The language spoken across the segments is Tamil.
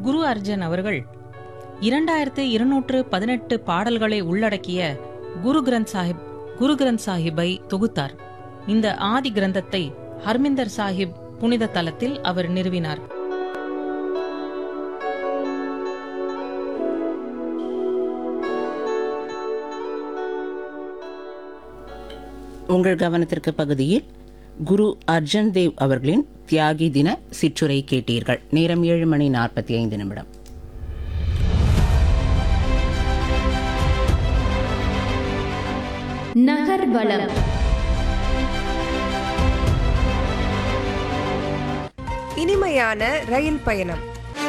குரு அர்ஜன் அவர்கள் இரண்டாயிரத்து இருநூற்று பதினெட்டு பாடல்களை உள்ளடக்கிய குரு கிரந்த் சாஹிப் குரு கிரந்த் சாஹிப்பை தொகுத்தார் இந்த ஆதி கிரந்தத்தை ஹர்மிந்தர் சாஹிப் புனித தலத்தில் அவர் நிறுவினார் உங்கள் கவனத்திற்கு பகுதியில் குரு அர்ஜன் தேவ் அவர்களின் தியாகி தின சிற்றுரை கேட்டீர்கள் நேரம் ஏழு மணி நாற்பத்தி ஐந்து நிமிடம் நகர்வலம் இனிமையான ரயில் பயணம்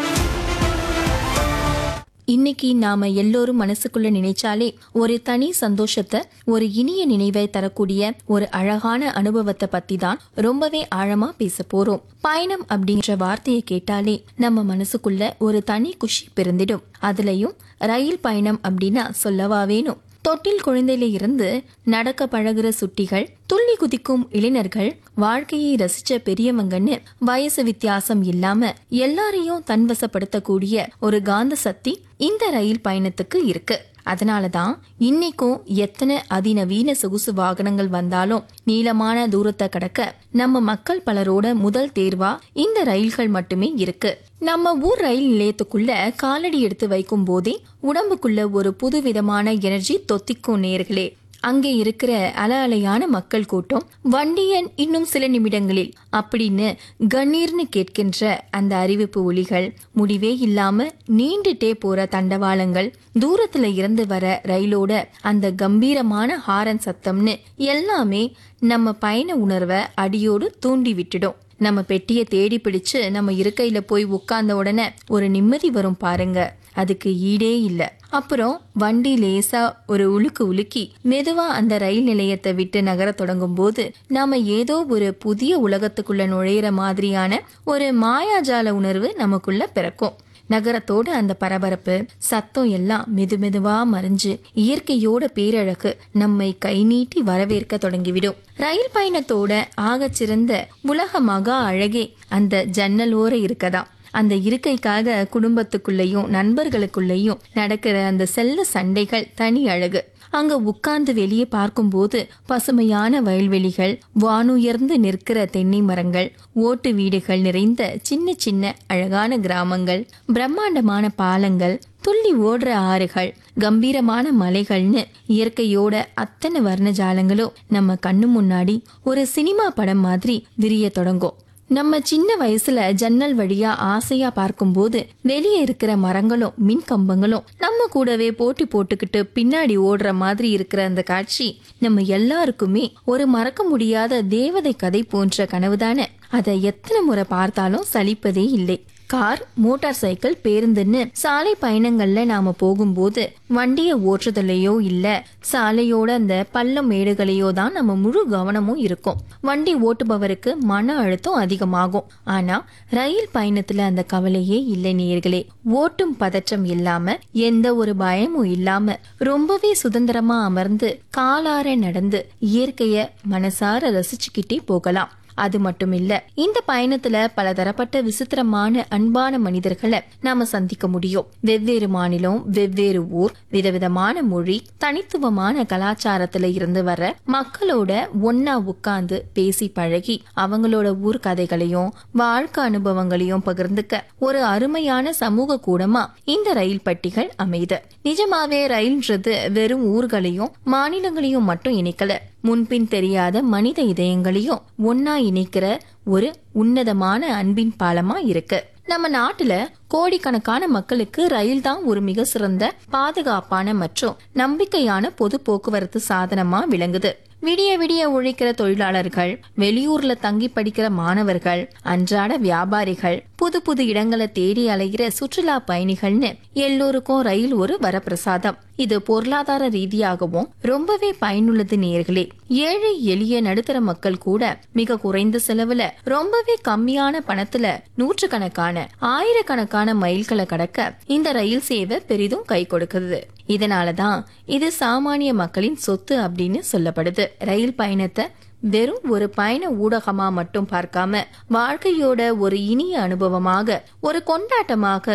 இன்னைக்கு நாம எல்லோரும் மனசுக்குள்ள நினைச்சாலே ஒரு தனி சந்தோஷத்தை ஒரு இனிய நினைவை தரக்கூடிய ஒரு அழகான அனுபவத்தை பத்தி தான் ரொம்பவே ஆழமா பேச போறோம் பயணம் அப்படின்ற வார்த்தையை கேட்டாலே நம்ம மனசுக்குள்ள ஒரு தனி குஷி பிறந்திடும் அதுலயும் ரயில் பயணம் அப்படின்னா சொல்லவா வேணும் தொட்டில் குழந்தையில இருந்து நடக்க பழகுற சுட்டிகள் துள்ளி குதிக்கும் இளைஞர்கள் வாழ்க்கையை ரசிச்ச பெரியவங்கன்னு வயசு வித்தியாசம் இல்லாம எல்லாரையும் தன்வசப்படுத்தக்கூடிய ஒரு காந்த சக்தி இந்த ரயில் பயணத்துக்கு இருக்கு அதனாலதான் இன்னைக்கும் எத்தனை அதிநவீன சொகுசு வாகனங்கள் வந்தாலும் நீளமான தூரத்தை கடக்க நம்ம மக்கள் பலரோட முதல் தேர்வா இந்த ரயில்கள் மட்டுமே இருக்கு நம்ம ஊர் ரயில் நிலையத்துக்குள்ள காலடி எடுத்து வைக்கும் போதே உடம்புக்குள்ள ஒரு புதுவிதமான எனர்ஜி தொத்திக்கும் நேர்களே அங்கே இருக்கிற அல அலையான மக்கள் கூட்டம் வண்டியன் இன்னும் சில நிமிடங்களில் அப்படின்னு கண்ணீர்னு கேட்கின்ற அந்த அறிவிப்பு ஒலிகள் முடிவே இல்லாம நீண்டுட்டே போற தண்டவாளங்கள் தூரத்துல இருந்து வர ரயிலோட அந்த கம்பீரமான ஹாரன் சத்தம்னு எல்லாமே நம்ம பயண உணர்வை அடியோடு தூண்டி விட்டுடும் நம்ம பெட்டியை தேடி பிடிச்சு நம்ம இருக்கையில போய் உட்கார்ந்த உடனே ஒரு நிம்மதி வரும் பாருங்க அதுக்கு ஈடே இல்ல அப்புறம் வண்டி லேசா ஒரு உலுக்கு உலுக்கி மெதுவா அந்த ரயில் நிலையத்தை விட்டு நகர தொடங்கும் போது நாம ஏதோ ஒரு புதிய உலகத்துக்குள்ள நுழையிற மாதிரியான ஒரு மாயாஜால உணர்வு நமக்குள்ள பிறக்கும் நகரத்தோட அந்த பரபரப்பு சத்தம் எல்லாம் மெதுமெதுவா மறைஞ்சு இயற்கையோட பேரழகு நம்மை கை நீட்டி வரவேற்க தொடங்கிவிடும் ரயில் பயணத்தோட ஆகச்சிறந்த உலக மகா அழகே அந்த ஜன்னலோர இருக்கதாம் அந்த இருக்கைக்காக குடும்பத்துக்குள்ளேயும் நண்பர்களுக்குள்ளேயும் நடக்கிற அந்த செல்ல சண்டைகள் தனி அழகு அங்க உட்கார்ந்து வெளியே பார்க்கும்போது பசுமையான வயல்வெளிகள் வானுயர்ந்து நிற்கிற தென்னை மரங்கள் ஓட்டு வீடுகள் நிறைந்த சின்ன சின்ன அழகான கிராமங்கள் பிரம்மாண்டமான பாலங்கள் துள்ளி ஓடுற ஆறுகள் கம்பீரமான மலைகள்னு இயற்கையோட அத்தனை வர்ணஜாலங்களும் நம்ம கண்ணு முன்னாடி ஒரு சினிமா படம் மாதிரி விரிய தொடங்கும் நம்ம சின்ன வயசுல ஜன்னல் வழியா ஆசையா பார்க்கும்போது வெளியே இருக்கிற மரங்களும் மின் கம்பங்களும் நம்ம கூடவே போட்டி போட்டுக்கிட்டு பின்னாடி ஓடுற மாதிரி இருக்கிற அந்த காட்சி நம்ம எல்லாருக்குமே ஒரு மறக்க முடியாத தேவதை கதை போன்ற கனவுதானே அதை எத்தனை முறை பார்த்தாலும் சலிப்பதே இல்லை கார் மோட்டார் சைக்கிள் பேருந்துன்னு சாலை பயணங்கள்ல நாம போகும்போது வண்டியை ஓட்டுறதுலயோ இல்ல சாலையோட அந்த பள்ளம் மேடுகளையோ தான் நம்ம முழு கவனமும் இருக்கும் வண்டி ஓட்டுபவருக்கு மன அழுத்தம் அதிகமாகும் ஆனா ரயில் பயணத்துல அந்த கவலையே இல்லை நேர்களே ஓட்டும் பதற்றம் இல்லாம எந்த ஒரு பயமும் இல்லாம ரொம்பவே சுதந்திரமா அமர்ந்து காலார நடந்து இயற்கைய மனசார ரசிச்சுக்கிட்டே போகலாம் அது மட்டும் இல்ல இந்த பயணத்துல பல தரப்பட்ட விசித்திரமான அன்பான மனிதர்களை நாம சந்திக்க முடியும் வெவ்வேறு மாநிலம் வெவ்வேறு ஊர் விதவிதமான மொழி தனித்துவமான கலாச்சாரத்துல இருந்து வர மக்களோட ஒன்னா உட்கார்ந்து பேசி பழகி அவங்களோட ஊர் கதைகளையும் வாழ்க்கை அனுபவங்களையும் பகிர்ந்துக்க ஒரு அருமையான சமூக கூடமா இந்த ரயில் பட்டிகள் அமைது நிஜமாவே ரயில்ன்றது வெறும் ஊர்களையும் மாநிலங்களையும் மட்டும் இணைக்கல முன்பின் தெரியாத மனித இதயங்களையும் ஒன்னா இணைக்கிற ஒரு உன்னதமான அன்பின் பாலமா இருக்கு நம்ம நாட்டுல கோடிக்கணக்கான மக்களுக்கு ரயில் தான் ஒரு மிக சிறந்த பாதுகாப்பான மற்றும் நம்பிக்கையான பொது போக்குவரத்து சாதனமா விளங்குது விடிய விடிய உழைக்கிற தொழிலாளர்கள் வெளியூர்ல தங்கி படிக்கிற மாணவர்கள் அன்றாட வியாபாரிகள் புது புது இடங்களை தேடி அலைகிற சுற்றுலா பயணிகள்னு எல்லோருக்கும் ரயில் ஒரு வரப்பிரசாதம் இது பொருளாதார ரீதியாகவும் ரொம்பவே பயனுள்ளது நேர்களே ஏழை எளிய நடுத்தர மக்கள் கூட மிக குறைந்த செலவுல ரொம்பவே கம்மியான பணத்துல நூற்றுக்கணக்கான ஆயிரக்கணக்கான மைல்களை கடக்க இந்த ரயில் சேவை பெரிதும் கை கொடுக்குது இதனாலதான் இது சாமானிய மக்களின் சொத்து அப்படின்னு சொல்லப்படுது ரயில் பயணத்தை வெறும் ஒரு பயண ஊடகமா மட்டும் பார்க்காம வாழ்க்கையோட ஒரு இனிய அனுபவமாக ஒரு கொண்டாட்டமாக